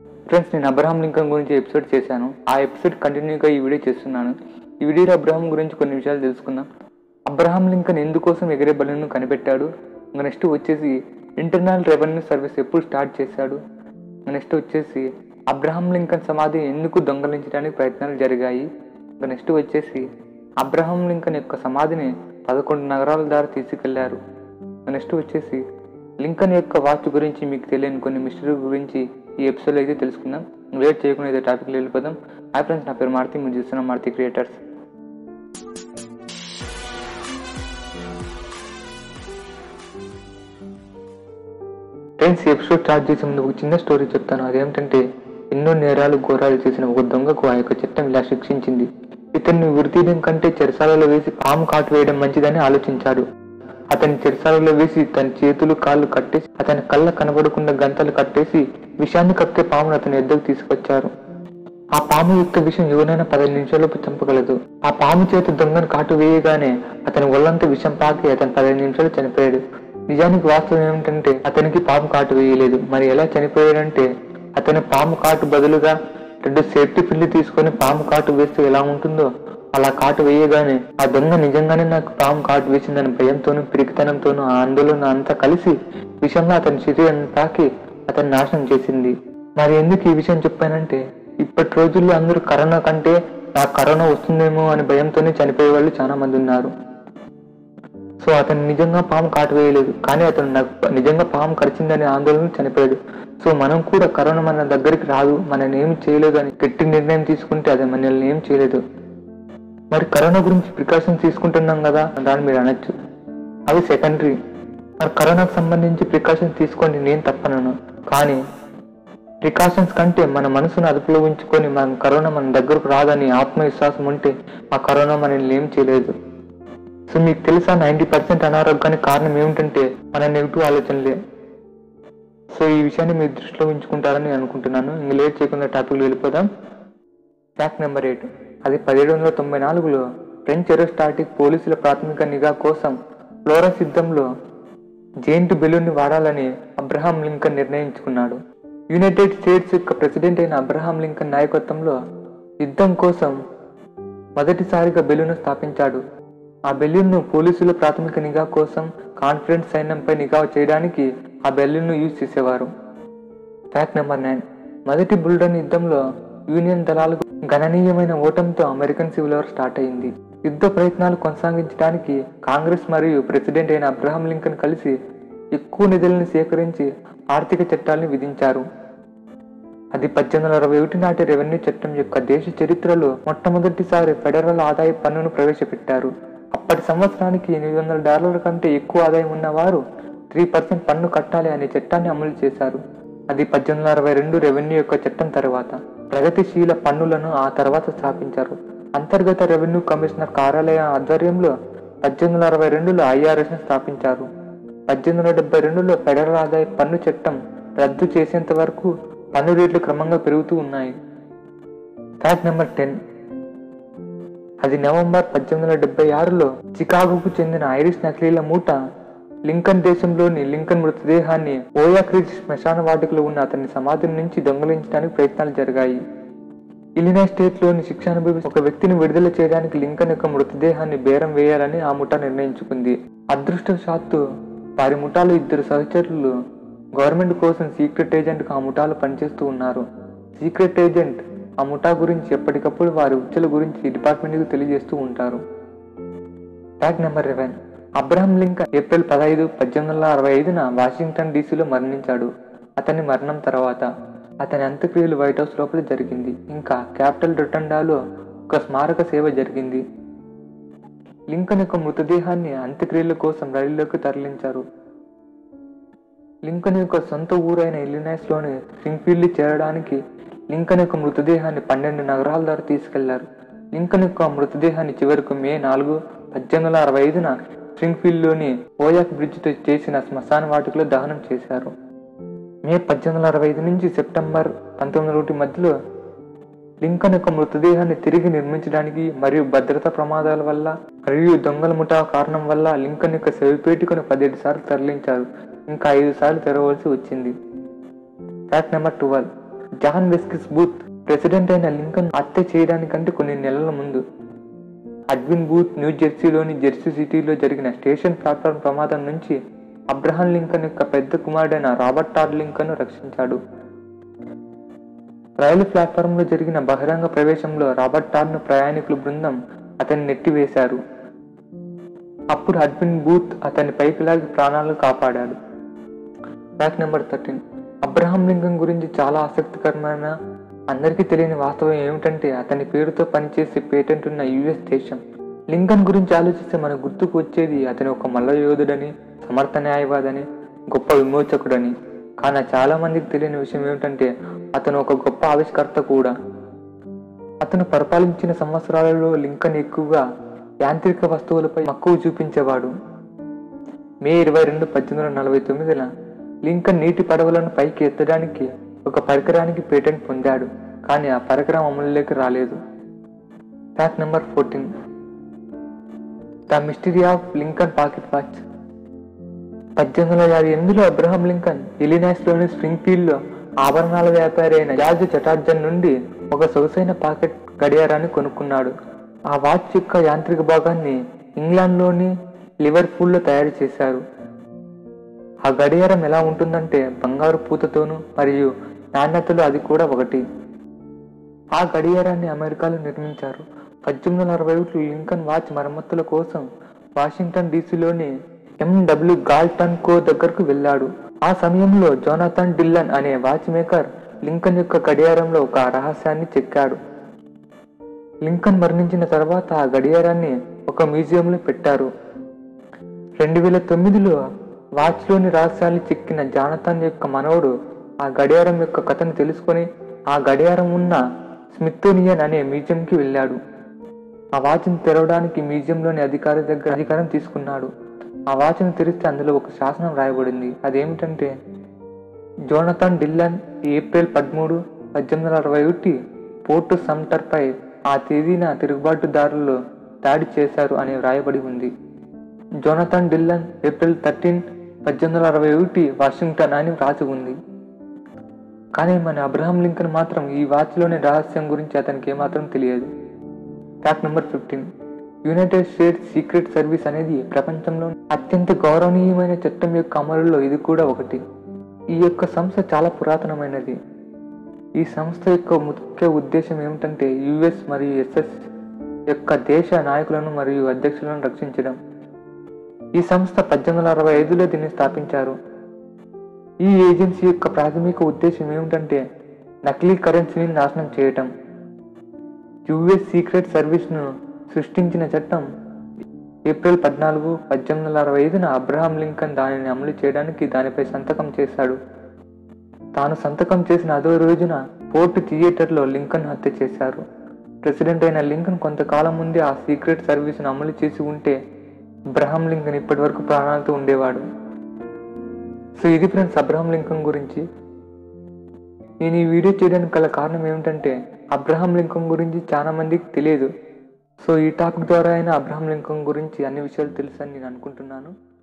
friends నేను Abraham Lincoln గురించి episode చేశాను ఆ ఎపిసోడ్ కంటిన్యూగా ఈ వీడియో చేస్తున్నాను ఈ వీడియోలో అబ్రహాం గురించి కొన్ని విషయాలు తెలుసుకుందాం అబ్రహాం లింకన్ ఎందుకోసం ఎగిరే బలూన్ను కనిపెట్టాడు ఇంకా నెక్స్ట్ వచ్చేసి ఇంటర్నల్ రెవెన్యూ సర్వీస్ ఎప్పుడు స్టార్ట్ చేశాడు ఇంకా నెక్స్ట్ వచ్చేసి అబ్రహాం లింకన్ సమాధి ఎందుకు దొంగలించడానికి ప్రయత్నాలు జరిగాయి ఇంకా నెక్స్ట్ వచ్చేసి అబ్రహాం లింకన్ యొక్క సమాధిని పదకొండు నగరాల ద్వారా తీసుకెళ్లారు నెక్స్ట్ వచ్చేసి లింకన్ యొక్క వాచ్ గురించి మీకు తెలియని కొన్ని మిస్టరీ గురించి ఈ ఎపిసోడ్లో అయితే తెలుసుకుందాం లేట్ చేయకుండా అయితే టాపిక్ వెళ్ళిపోదాం హాయ్ ఫ్రెండ్స్ నా పేరు మారుతి మీరు చూస్తున్నాం మారుతి క్రియేటర్స్ ఫ్రెండ్స్ ఈ ఎపిసోడ్ స్టార్ట్ చేసే ముందు ఒక చిన్న స్టోరీ చెప్తాను అదేమిటంటే ఎన్నో నేరాలు ఘోరాలు చేసిన ఒక దొంగకు ఆ యొక్క చట్టం ఇలా శిక్షించింది ఇతన్ని ఉరితీయడం కంటే చెరసాలలో వేసి పాము కాటు వేయడం మంచిదని ఆలోచించాడు అతని చెరసాలలో వేసి తన చేతులు కాళ్ళు కట్టేసి అతని కళ్ళ కనబడకుండా గంతలు కట్టేసి విషాన్ని కక్కే పామును అతని ఎద్దకు తీసుకొచ్చారు ఆ పాము యొక్క విషం ఎవరైనా పదిహేను నిమిషాలలోపు చంపగలదు ఆ పాము చేత దొంగను కాటు వేయగానే అతని ఒళ్ళంతా విషం పాకి అతను పదిహేను నిమిషాలు చనిపోయాడు నిజానికి వాస్తవం ఏమిటంటే అతనికి పాము కాటు వేయలేదు మరి ఎలా చనిపోయాడంటే అతని పాము కాటు బదులుగా రెండు సేఫ్టీ పిల్లి తీసుకొని పాము కాటు వేస్తే ఎలా ఉంటుందో అలా కాటు వేయగానే ఆ దొంగ నిజంగానే నాకు పాము కాటు వేసిందని భయంతోనూ పిరికితనంతోనూ ఆ ఆందోళన అంతా కలిసి విషంలో అతని శరీరం తాకి అతన్ని నాశనం చేసింది మరి ఎందుకు ఈ విషయం చెప్పానంటే ఇప్పటి రోజుల్లో అందరూ కరోనా కంటే నాకు కరోనా వస్తుందేమో అని భయంతోనే చనిపోయే వాళ్ళు చాలా మంది ఉన్నారు సో అతను నిజంగా పాము కాటు వేయలేదు కానీ అతను నాకు నిజంగా పాము కరిచిందనే ఆందోళన చనిపోయాడు సో మనం కూడా కరోనా మన దగ్గరికి రాదు మనల్ని ఏం చేయలేదు అని గట్టి నిర్ణయం తీసుకుంటే అది మనల్ని ఏం చేయలేదు మరి కరోనా గురించి ప్రికాషన్స్ తీసుకుంటున్నాం కదా దాన్ని మీరు అనొచ్చు అవి సెకండరీ మరి కరోనాకు సంబంధించి ప్రికాషన్స్ తీసుకోండి నేను తప్పనను కానీ ప్రికాషన్స్ కంటే మన మనసును అదుపులో ఉంచుకొని మన కరోనా మన దగ్గరకు రాదని ఆత్మవిశ్వాసం ఉంటే ఆ కరోనా మనల్ని ఏం చేయలేదు సో మీకు తెలుసా నైంటీ పర్సెంట్ అనారోగ్యానికి కారణం ఏమిటంటే మన నెగిటివ్ ఆలోచనలే సో ఈ విషయాన్ని మీరు దృష్టిలో ఉంచుకుంటారని నేను అనుకుంటున్నాను ఇంక లేట్ చేయకుండా టాపిక్ వెళ్ళిపోదాం ఫ్యాక్ట్ నెంబర్ ఎయిట్ అది పదిహేడు వందల తొంభై నాలుగులో ఫ్రెంచ్ ఏరోస్టాటిక్ పోలీసుల ప్రాథమిక నిఘా కోసం ఫ్లోరస్ యుద్ధంలో జెయింట్ బెలూన్ని వాడాలని అబ్రహాం లింకన్ నిర్ణయించుకున్నాడు యునైటెడ్ స్టేట్స్ యొక్క ప్రెసిడెంట్ అయిన అబ్రహాం లింకన్ నాయకత్వంలో యుద్ధం కోసం మొదటిసారిగా బెలూన్ స్థాపించాడు ఆ బెలూన్ను పోలీసుల ప్రాథమిక నిఘా కోసం కాన్ఫిడెన్స్ సైన్యంపై నిఘా చేయడానికి ఆ బెలూన్ను యూజ్ చేసేవారు ఫ్యాక్ట్ నెంబర్ నైన్ మొదటి బుల్డన్ యుద్ధంలో యూనియన్ దళాలకు గణనీయమైన ఓటమితో అమెరికన్ సివిల్ వార్ స్టార్ట్ అయింది యుద్ధ ప్రయత్నాలు కొనసాగించడానికి కాంగ్రెస్ మరియు ప్రెసిడెంట్ అయిన అబ్రహాం లింకన్ కలిసి ఎక్కువ నిధులను సేకరించి ఆర్థిక చట్టాలను విధించారు అది పద్దెనిమిది వందల అరవై ఒకటి నాటి రెవెన్యూ చట్టం యొక్క దేశ చరిత్రలో మొట్టమొదటిసారి ఫెడరల్ ఆదాయ పన్నును ప్రవేశపెట్టారు అప్పటి సంవత్సరానికి ఎనిమిది వందల డాలర్ల కంటే ఎక్కువ ఆదాయం ఉన్నవారు త్రీ పర్సెంట్ పన్ను కట్టాలి అనే చట్టాన్ని అమలు చేశారు అది పద్దెనిమిది వందల అరవై రెండు రెవెన్యూ యొక్క చట్టం తర్వాత ప్రగతిశీల పన్నులను ఆ తర్వాత స్థాపించారు అంతర్గత రెవెన్యూ కమిషనర్ కార్యాలయం ఆధ్వర్యంలో పద్దెనిమిది వందల అరవై రెండులో ఐఆర్ఎస్ స్థాపించారు పద్దెనిమిది వందల డెబ్బై రెండులో ఫెడరల్ ఆదాయ పన్ను చట్టం రద్దు చేసేంత వరకు పన్ను రేట్లు క్రమంగా పెరుగుతూ ఉన్నాయి ఫ్యాక్ట్ నెంబర్ టెన్ అది నవంబర్ పద్దెనిమిది వందల డెబ్బై ఆరులో చికాగోకు చెందిన ఐరిష్ నకిలీల మూట లింకన్ దేశంలోని లింకన్ మృతదేహాన్ని ఓయాక్రిజ్ శ్మశాన వాటికలో ఉన్న అతని సమాధి నుంచి దొంగలించడానికి ప్రయత్నాలు జరిగాయి ఇలినాయ్ స్టేట్ లోని శిక్ష అనుభవి ఒక వ్యక్తిని విడుదల చేయడానికి లింకన్ యొక్క మృతదేహాన్ని బేరం వేయాలని ఆ ముఠా నిర్ణయించుకుంది అదృష్టవశాత్తు వారి ముఠాలో ఇద్దరు సహచరులు గవర్నమెంట్ కోసం సీక్రెట్ ఏజెంట్ ఆ ముఠాలో పనిచేస్తూ ఉన్నారు సీక్రెట్ ఏజెంట్ ఆ ముఠా గురించి ఎప్పటికప్పుడు వారి ఉచ్చుల గురించి డిపార్ట్మెంట్కి తెలియజేస్తూ ఉంటారు fact number eleven Abraham Lincoln April పదహైదు పద్దెనిమిది వందల అరవై ఐదున వాషింగ్టన్ డీసీలో మరణించాడు అతని మరణం తర్వాత అతని అంత్యక్రియలు వైట్ హౌస్ లోపల జరిగింది ఇంకా క్యాపిటల్ రొటండాలో ఒక స్మారక సేవ జరిగింది లింకన్ యొక్క మృతదేహాన్ని అంత్యక్రియల కోసం రైలులోకి తరలించారు లింకన్ యొక్క సొంత ఊరైన ఇల్లినాయిస్ లోని స్ప్రింగ్ఫీల్డ్ చేరడానికి లింకన్ యొక్క మృతదేహాన్ని పన్నెండు నగరాల ద్వారా తీసుకెళ్లారు లింకన్ యొక్క మృతదేహాన్ని చివరకు మే నాలుగు పద్దెనిమిది వందల అరవై ఐదున స్ప్రింగ్ఫీల్డ్లోని ఓయాక్ బ్రిడ్జ్తో చేసిన శ్మశాన వాటికలో దహనం చేశారు మే పద్దెనిమిది వందల అరవై ఐదు నుంచి సెప్టెంబర్ పంతొమ్మిది వందల ఒకటి మధ్యలో లింకన్ యొక్క మృతదేహాన్ని తిరిగి నిర్మించడానికి మరియు భద్రతా ప్రమాదాల వల్ల మరియు దొంగల ముఠా కారణం వల్ల లింకన్ యొక్క శవపేటికను పదిహేడు సార్లు తరలించారు ఇంకా ఐదు సార్లు తెరవలసి వచ్చింది ఫ్యాక్ట్ నెంబర్ ట్వెల్వ్ జాన్ వెస్కిస్ బూత్ ప్రెసిడెంట్ అయిన లింకన్ హత్య చేయడానికంటే కొన్ని నెలల ముందు అడ్విన్ బూత్ న్యూ జెర్సీలోని జెర్సీ సిటీలో జరిగిన స్టేషన్ ప్లాట్ఫామ్ ప్రమాదం నుంచి అబ్రహాం లింకన్ యొక్క పెద్ద కుమారుడైన రాబర్ట్ టాడ్ లింకన్ రక్షించాడు రైలు ప్లాట్ఫారంలో జరిగిన బహిరంగ ప్రవేశంలో రాబర్ట్ టాడ్ను ప్రయాణికుల బృందం అతన్ని నెట్టివేశారు అప్పుడు అడ్విన్ బూత్ అతన్ని పైకి లాగి ప్రాణాలు కాపాడాడు fact number thirteen Abraham Lincoln గురించి చాలా ఆసక్తికరమైన అందరికీ తెలియని వాస్తవం ఏమిటంటే అతని పేరుతో పనిచేసే పేటెంట్ ఉన్న యుఎస్ దేశం లింకన్ గురించి ఆలోచిస్తే మనకు గుర్తుకు వచ్చేది అతని ఒక మల్ల యోధుడని సమర్థ న్యాయవాదని గొప్ప విమోచకుడని కానీ చాలా మందికి తెలియని విషయం ఏమిటంటే అతను ఒక గొప్ప ఆవిష్కర్త కూడా అతను పరిపాలించిన సంవత్సరాలలో లింకన్ ఎక్కువగా యాంత్రిక వస్తువులపై మక్కువ చూపించేవాడు మే ఇరవై రెండు పద్దెనిమిది వందల నలభై తొమ్మిదిన లింకన్ నీటి పడవలను పైకి ఎత్తడానికి ఒక పరికరానికి పేటెంట్ పొందాడు కానీ ఆ పరికరం అమలులోకి రాలేదు fact number fourteen the mystery of Lincoln pocket watch పద్దెనిమిది వందల యాభై ఎనిమిదిలో అబ్రహాం లింకన్ ఇలినాయిస్లోని స్ప్రింగ్ఫీల్డ్లో ఆభరణాల వ్యాపారి అయిన జార్జ్ చటార్జన్ నుండి ఒక సొగసైన పాకెట్ గడియారాన్ని కొనుక్కున్నాడు ఆ వాచ్ యొక్క యాంత్రిక భాగాన్ని ఇంగ్లాండ్లోని లివర్పూల్లో తయారు చేశారు ఆ గడియారం ఎలా ఉంటుందంటే బంగారు పూతతోనూ మరియు నాణ్యతలో అది కూడా ఒకటి ఆ గడియారాన్ని అమెరికాలో నిర్మించారు పద్దెనిమిది వందల అరవై ఒకటి లింకన్ వాచ్ మరమ్మతుల కోసం వాషింగ్టన్ డీసీలోని ఎండబ్ల్యూ గాల్టన్ కో దగ్గరకు వెళ్ళాడు ఆ సమయంలో జోనాథన్ డిల్లన్ అనే వాచ్ మేకర్ లింకన్ యొక్క గడియారంలో ఒక రహస్యాన్ని చెక్కాడు లింకన్ మరణించిన తర్వాత ఆ గడియారాన్ని ఒక మ్యూజియంలో పెట్టారు రెండు వేల తొమ్మిదిలో వాచ్లోని రహస్యాన్ని చెక్కిన జానథన్ యొక్క మనవడు ఆ గడియారం యొక్క కథను తెలుసుకొని ఆ గడియారం ఉన్న స్మిథోనియన్ అనే మ్యూజియంకి వెళ్ళాడు ఆ వాచ్ని తెరవడానికి మ్యూజియంలోని అధికారి దగ్గర అధికారం తీసుకున్నాడు ఆ వాచ్ని తెరిస్తే అందులో ఒక శాసనం రాయబడింది అదేమిటంటే జోనథన్ డిల్లన్ ఏప్రిల్ పదమూడు పద్దెనిమిది వందల అరవై ఒకటి పోర్టు సంటర్పై ఆ తేదీన తిరుగుబాటుదారులు దాడి చేశారు అని వ్రాయబడి ఉంది జోనథన్ డిల్లన్ ఏప్రిల్ థర్టీన్ పద్దెనిమిది వందల అరవై ఒకటి వాషింగ్టన్ అని వ్రాసి ఉంది కానీ మన అబ్రహాం లింకన్ మాత్రం ఈ వాచ్లోని రహస్యం గురించి అతనికి ఏమాత్రం తెలియదు fact number fifteen United States secret service అనేది ప్రపంచంలో అత్యంత గౌరవనీయమైన చట్టం యొక్క అమలులో ఇది కూడా ఒకటి ఈ యొక్క సంస్థ చాలా పురాతనమైనది ఈ సంస్థ యొక్క ముఖ్య ఉద్దేశం ఏమిటంటే యుఎస్ మరియు ఎస్ఎస్ యొక్క దేశ నాయకులను మరియు అధ్యక్షులను రక్షించడం ఈ సంస్థ పద్దెనిమిది వందల అరవై ఐదులో దీన్ని స్థాపించారు ఈ ఏజెన్సీ యొక్క ప్రాథమిక ఉద్దేశం ఏమిటంటే నకిలీ కరెన్సీని నాశనం చేయటం యుఎస్ సీక్రెట్ సర్వీస్ను సృష్టించిన చట్టం ఏప్రిల్ పద్నాలుగు పద్దెనిమిది వందల అరవై ఐదున అబ్రహాం లింకన్ దానిని అమలు చేయడానికి దానిపై సంతకం చేశాడు తాను సంతకం చేసిన అదో రోజున పోర్ట్ థియేటర్లో లింకన్ హత్య చేశారు ప్రెసిడెంట్ అయిన లింకన్ కొంతకాలం ముందే ఆ సీక్రెట్ సర్వీస్ను అమలు చేసి ఉంటే అబ్రహాం లింకన్ ఇప్పటి వరకు ప్రాణాలతో ఉండేవాడు సో ఇది ఫ్రెండ్స్ అబ్రహాం లింకన్ గురించి నేను ఈ వీడియో చేయడానికి గల కారణం ఏమిటంటే అబ్రహాం లింకన్ గురించి చాలా మందికి తెలియదు సో ఈ టాపిక్ ద్వారా అయినా అబ్రహాం లింకన్ గురించి అన్ని విషయాలు తెలుసని నేను అనుకుంటున్నాను